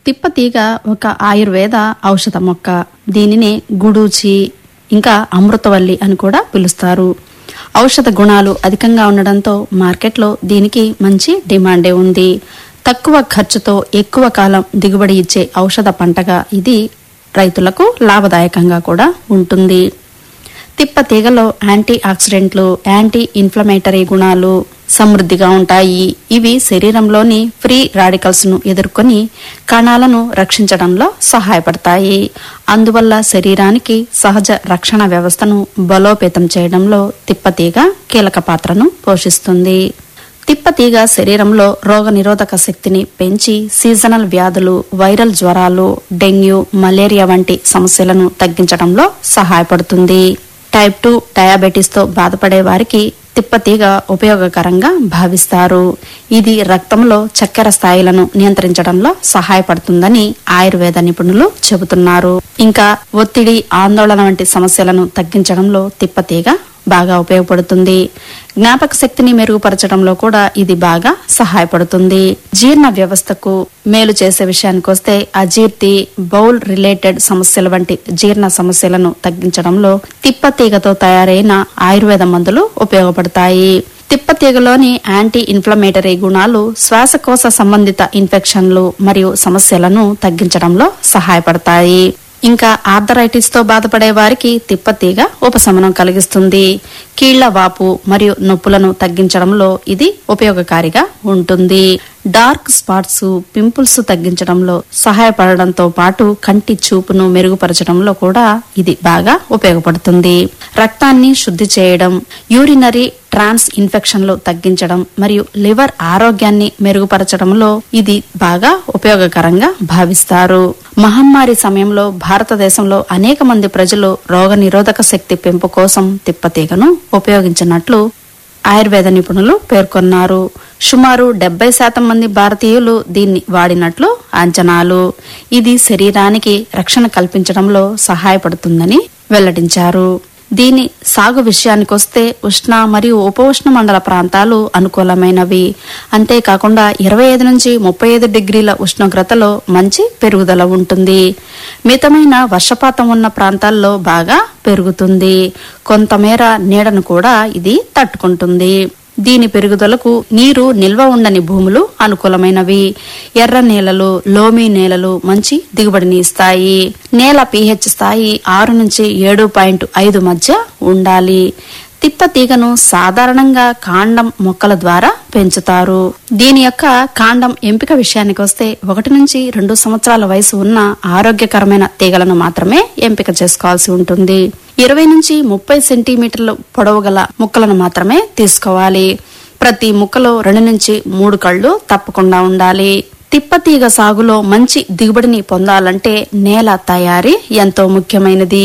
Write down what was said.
తిప్పతీగ ఒక ఆయుర్వేద ఔషధ మొక్క దీనిని గుడూచి ఇంకా అమృతవల్లి అని కూడా పిలుస్తారు ఔషధ గుణాలు అధికంగా ఉండడంతో మార్కెట్లో దీనికి మంచి డిమాండే ఉంది తక్కువ ఖర్చుతో ఎక్కువ కాలం దిగుబడి ఇచ్చే ఔషధ పంటగా ఇది రైతులకు లాభదాయకంగా కూడా ఉంటుంది తిప్ప తీగలో యాంటీ ఆక్సిడెంట్లు యాంటీ ఇన్ఫ్లమేటరీ గుణాలు సమృద్ధిగా ఉంటాయి ఇవి శరీరంలోని ఫ్రీ రాడికల్స్ ను ఎదుర్కొని కణాలను రక్షించడంలో సహాయపడతాయి అందువల్ల శరీరానికి సహజ రక్షణ వ్యవస్థను బలోపేతం చేయడంలో తిప్పతీగ కీలక పాత్రను పోషిస్తుంది తిప్పతీగ శరీరంలో రోగనిరోధక శక్తిని పెంచి సీజనల్ వ్యాధులు వైరల్ జ్వరాలు డెంగ్యూ మలేరియా వంటి సమస్యలను తగ్గించడంలో సహాయపడుతుంది టైప్ టూ డయాబెటీస్ తో బాధపడే వారికి తిప్పతీగ ఉపయోగకరంగా భావిస్తారు ఇది రక్తంలో చక్కెర స్థాయిలను నియంత్రించడంలో సహాయపడుతుందని ఆయుర్వేద నిపుణులు చెబుతున్నారు ఇంకా ఒత్తిడి ఆందోళన వంటి సమస్యలను తగ్గించడంలో తిప్పతీగ బాగా ఉపయోగపడుతుంది జ్ఞాపక శక్తిని మెరుగుపరచడంలో కూడా ఇది బాగా సహాయపడుతుంది జీర్ణ వ్యవస్థకు మేలు చేసే విషయానికి వస్తే అజీర్తి బౌల్ రిలేటెడ్ సమస్యల వంటి జీర్ణ సమస్యలను తగ్గించడంలో తిప్పతీగతో తయారైన ఆయుర్వేద మందులు ఉపయోగపడతాయి తిప్పతీగలోని యాంటీ ఇన్ఫ్లమేటరీ గుణాలు శ్వాసకోశ సంబంధిత ఇన్ఫెక్షన్లు మరియు సమస్యలను తగ్గించడంలో సహాయపడతాయి ఇంకా ఆర్థరైటిస్ తో బాధపడే వారికి తిప్పతీగ ఉపశమనం కలిగిస్తుంది కీళ్ల వాపు మరియు నొప్పులను తగ్గించడంలో ఇది ఉపయోగకారిగా ఉంటుంది డార్క్ స్పాట్స్ పింపుల్స్ తగ్గించడంలో సహాయపడడంతో పాటు కంటి చూపును మెరుగుపరచడంలో కూడా ఇది బాగా ఉపయోగపడుతుంది రక్తాన్ని శుద్ధి చేయడం యూరినరీ ట్రాన్స్ ఇన్ఫెక్షన్లు తగ్గించడం మరియు లివర్ ఆరోగ్యాన్ని మెరుగుపరచడంలో ఇది బాగా ఉపయోగకరంగా భావిస్తారు మహమ్మారి సమయంలో భారతదేశంలో అనేక మంది ప్రజలు రోగనిరోధక శక్తి పెంపు కోసం తిప్పతీగను ఉపయోగించినట్లు ఆయుర్వేద నిపుణులు పేర్కొన్నారు సుమారు డెబ్బై శాతం మంది భారతీయులు దీన్ని వాడినట్లు అంచనాలు ఇది శరీరానికి రక్షణ కల్పించడంలో సహాయపడుతుందని వెల్లడించారు దీని సాగు విషయానికొస్తే ఉష్ణ మరియు ఉపఉష్ణ మండల ప్రాంతాలు అనుకూలమైనవి అంతేకాకుండా ఇరవై ఐదు నుంచి ముప్పై ఐదు డిగ్రీల ఉష్ణోగ్రతలో మంచి పెరుగుదల ఉంటుంది మితమైన వర్షపాతం ఉన్న ప్రాంతాల్లో బాగా పెరుగుతుంది కొంతమేర నీడను కూడా ఇది తట్టుకుంటుంది దీని పెరుగుదలకు నీరు నిల్వ ఉండని భూములు అనుకూలమైనవి ఎర్ర నేలలు లోమి నేలలు మంచి దిగుబడిని ఇస్తాయి నేల పీహెచ్ స్థాయి ఆరు నుంచి ఏడు పాయింట్ ఐదు మధ్య ఉండాలి తిప్ప తీగను సాధారణంగా కాండం మొక్కల ద్వారా పెంచుతారు దీని యొక్క కాండం ఎంపిక విషయానికి వస్తే ఒకటి నుంచి రెండు సంవత్సరాల వయసు ఉన్న ఆరోగ్యకరమైన తీగలను మాత్రమే ఎంపిక చేసుకోవాల్సి ఉంటుంది ఇరవై నుంచి ముప్పై సెంటీమీటర్ల పొడవు గల ముక్కలను మాత్రమే తీసుకోవాలి ప్రతి ముక్కలో రెండు నుంచి మూడు కళ్ళు తప్పకుండా ఉండాలి తిప్పతీగ సాగులో మంచి దిగుబడిని పొందాలంటే నేల తయారీ ఎంతో ముఖ్యమైనది